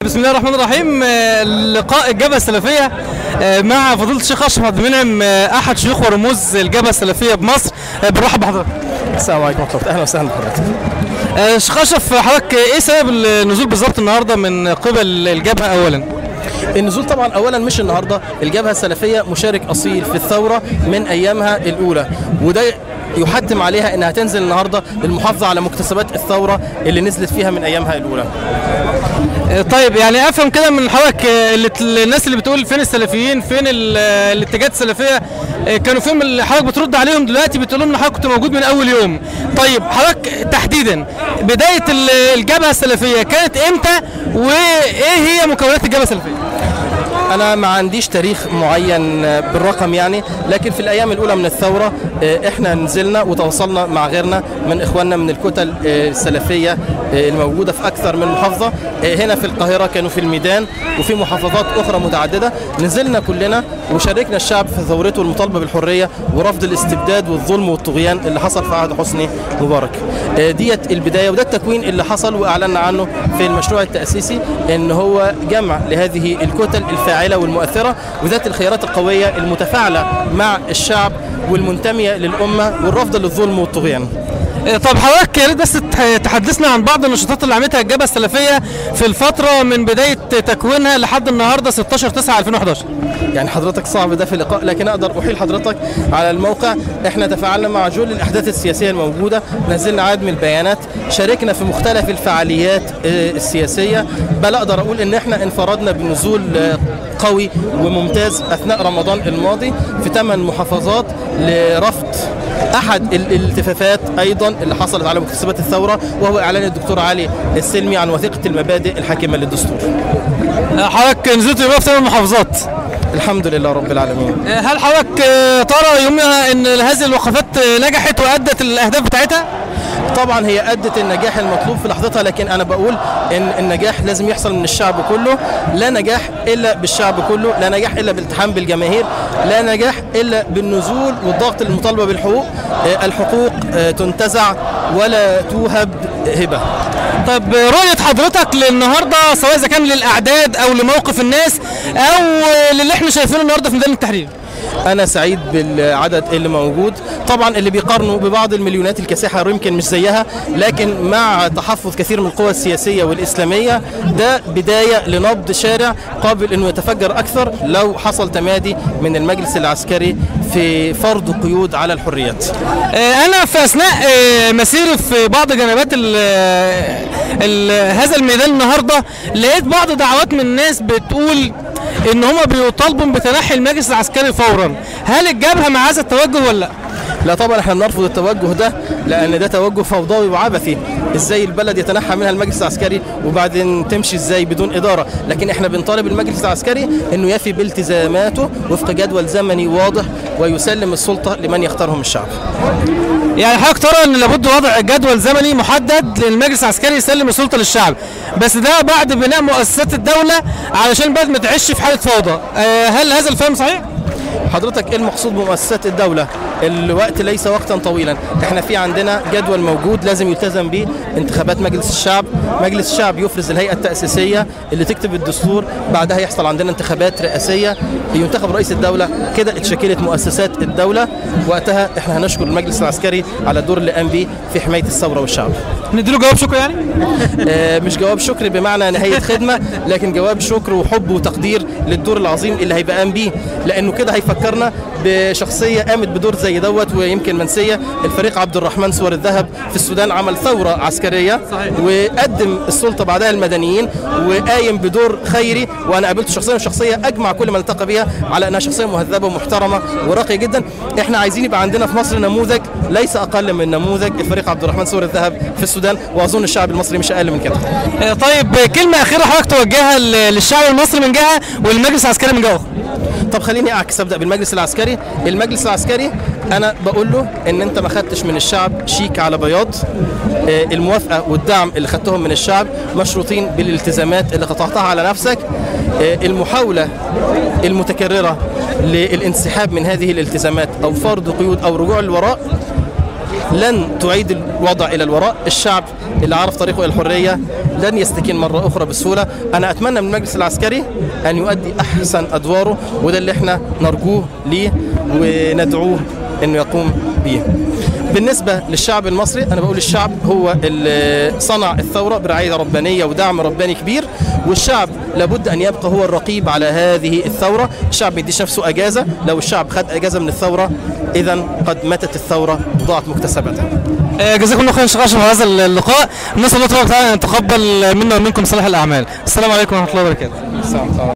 بسم الله الرحمن الرحيم آه، لقاء الجبهه السلفيه آه، مع فضيله الشيخ اشرف عبد المنعم آه، احد شيوخ ورموز الجبهه السلفيه بمصر آه، بنرحب بحضرتك السلام عليكم ورحمه الله اهلا وسهلا بحضرتك آه، شيخ اشرف حضرتك ايه سبب النزول بالظبط النهارده من قبل الجبهه اولا النزول طبعا اولا مش النهارده الجبهه السلفيه مشارك اصيل في الثوره من ايامها الاولى وده يحتم عليها انها تنزل النهارده للمحافظه على مكتسبات الثوره اللي نزلت فيها من ايامها الاولى آه، طيب يعني افهم كده من حضرتك آه، اللي الناس اللي بتقول فين السلفيين فين ال- آه، الاتجاهات السلفيه آه، كانوا فين اللي حضرتك بترد عليهم دلوقتي بتقول لهم ان حضرتك كنت موجود من اول يوم طيب حضرتك تحديدا بدايه ال- الجبهه السلفيه كانت امتى وايه هي مكونات الجبهه السلفيه انا ما عنديش تاريخ معين بالرقم يعني لكن في الايام الاولى من الثوره آه، احنا نزلنا وتواصلنا مع غيرنا من اخواننا من الكتل آه، السلفيه آه، الموجوده في اكثر من محافظه آه، هنا في القاهره كانوا في الميدان وفي محافظات اخرى متعدده نزلنا كلنا وشاركنا الشعب في ثورته المطالبه بالحريه ورفض الاستبداد والظلم والطغيان اللي حصل في عهد حسني مبارك آه، ديت البدايه وده التكوين اللي حصل واعلنا عنه في المشروع التاسيسي ان هو جمع لهذه الكتل الفاعله والمؤثره وذات الخيارات القويه المتفاعله مع الشعب والمنتميه للامه والرافضه للظلم والطغيان آه، طب حضرتك يا ريت بس تح- تحدثنا عن بعض النشاطات اللي عملتها الجبهه السلفيه في الفتره من بدايه تكوينها لحد النهارده 16 9 2011 يعني حضرتك صعب ده في اللقاء لكن اقدر احيل حضرتك على الموقع احنا تفاعلنا مع جل الاحداث السياسيه الموجوده نزلنا عدد من البيانات شاركنا في مختلف الفعاليات آه، السياسيه بل اقدر اقول ان احنا انفردنا بنزول آه، قوي وممتاز اثناء رمضان الماضي في ثمان محافظات لرفض احد ال- الالتفافات ايضا اللي حصلت على مكتسبات الثوره وهو اعلان الدكتور علي السلمي عن وثيقه المبادئ الحاكمه للدستور آه، حضرتك نزلت يبقى في ثمان محافظات الحمد لله رب العالمين هل حضرتك آه، ترى يومها ان هذه الوقفات آه، نجحت وادت الاهداف بتاعتها؟ طبعا هي ادت النجاح المطلوب في لحظتها لكن انا بقول ان النجاح لازم يحصل من الشعب كله لا نجاح الا بالشعب كله لا نجاح الا بالالتحام بالجماهير لا نجاح الا بالنزول والضغط المطالبه بالحقوق آه، الحقوق آه، تنتزع ولا توهب هبه طب آه، رؤية حضرتك للنهارده سواء اذا كان للاعداد او لموقف الناس او آه، للي احنا شايفينه النهارده في ميدان التحرير انا سعيد بالعدد اللي موجود طبعا اللي بيقارنوا ببعض المليونات الكاسحه يمكن مش زيها لكن مع تحفظ كثير من القوى السياسيه والاسلاميه ده بدايه لنبض شارع قابل انه يتفجر اكثر لو حصل تمادي من المجلس العسكري في فرض قيود على الحريات آه، انا في اثناء آه، مسيري في بعض جنبات ال ال هذا الميدان النهارده لقيت بعض دعوات من الناس بتقول ان هم بيطالبوا بتنحي المجلس العسكري فورا هل الجبهه مع هذا التوجه ولا لا؟ لا طبعا احنا بنرفض التوجه ده لان ده توجه فوضوي وعبثي ازاي البلد يتنحى منها المجلس العسكري وبعدين تمشي ازاي بدون اداره لكن احنا بنطالب المجلس العسكري انه يفي بالتزاماته وفق جدول زمني واضح ويسلم السلطه لمن يختارهم الشعب يعني حضرتك ترى ان لابد وضع جدول زمني محدد للمجلس العسكري يسلم السلطه للشعب بس ده بعد بناء مؤسسات الدوله علشان البلد ما تعيش في حاله فوضى آه، هل هذا الفهم صحيح؟ حضرتك ايه المقصود بمؤسسات الدولة؟ الوقت ليس وقتا طويلا، احنا في عندنا جدول موجود لازم يلتزم به انتخابات مجلس الشعب، مجلس الشعب يفرز الهيئة التأسيسية اللي تكتب الدستور، بعدها يحصل عندنا انتخابات رئاسية ينتخب رئيس الدولة، كده اتشكلت مؤسسات الدولة، وقتها احنا هنشكر المجلس العسكري على الدور اللي قام بيه في حماية الثورة والشعب. نديله جواب شكر يعني؟ آه، مش جواب شكر بمعنى نهاية خدمة لكن جواب شكر وحب وتقدير للدور العظيم اللي هيبقى قام بيه لأنه كده هيفكرنا بشخصية قامت بدور زي دوت ويمكن منسية الفريق عبد الرحمن سور الذهب في السودان عمل ثورة عسكرية صحيح. وقدم السلطة بعدها المدنيين وقايم بدور خيري وأنا قابلته شخصيا وشخصية أجمع كل من التقى بها على أنها شخصية مهذبة ومحترمة وراقية جدا احنا عايزين يبقى عندنا في مصر نموذج ليس أقل من نموذج الفريق عبد الرحمن سور الذهب في السودان وأظن الشعب المصري مش أقل من كده آه، طيب آه، كلمه اخيره حضرتك توجهها ل- للشعب المصري من جهه وللمجلس العسكري من جهه اخرى طب خليني اعكس ابدا بالمجلس العسكري المجلس العسكري انا بقول له ان انت ما خدتش من الشعب شيك على بياض آه، الموافقه والدعم اللي خدتهم من الشعب مشروطين بالالتزامات اللي قطعتها على نفسك آه، المحاوله المتكرره للانسحاب من هذه الالتزامات او فرض قيود او رجوع للوراء لن تعيد الوضع الى الوراء الشعب اللي عرف طريقه الى الحريه لن يستكين مره اخرى بسهوله انا اتمنى من المجلس العسكري ان يؤدي احسن ادواره وده اللي احنا نرجوه ليه وندعوه انه يقوم به بالنسبه للشعب المصري انا بقول الشعب هو اللي صنع الثوره برعايه ربانيه ودعم رباني كبير والشعب لابد ان يبقى هو الرقيب على هذه الثوره الشعب ما يديش نفسه اجازه لو الشعب خد اجازه من الثوره اذا قد ماتت الثوره وضاعت مكتسباتها آه، جزاكم الله خيرا شيخ اشرف على هذا اللقاء نسال الله تبارك وتعالى ان يتقبل منا ومنكم صالح الاعمال السلام عليكم ورحمه الله وبركاته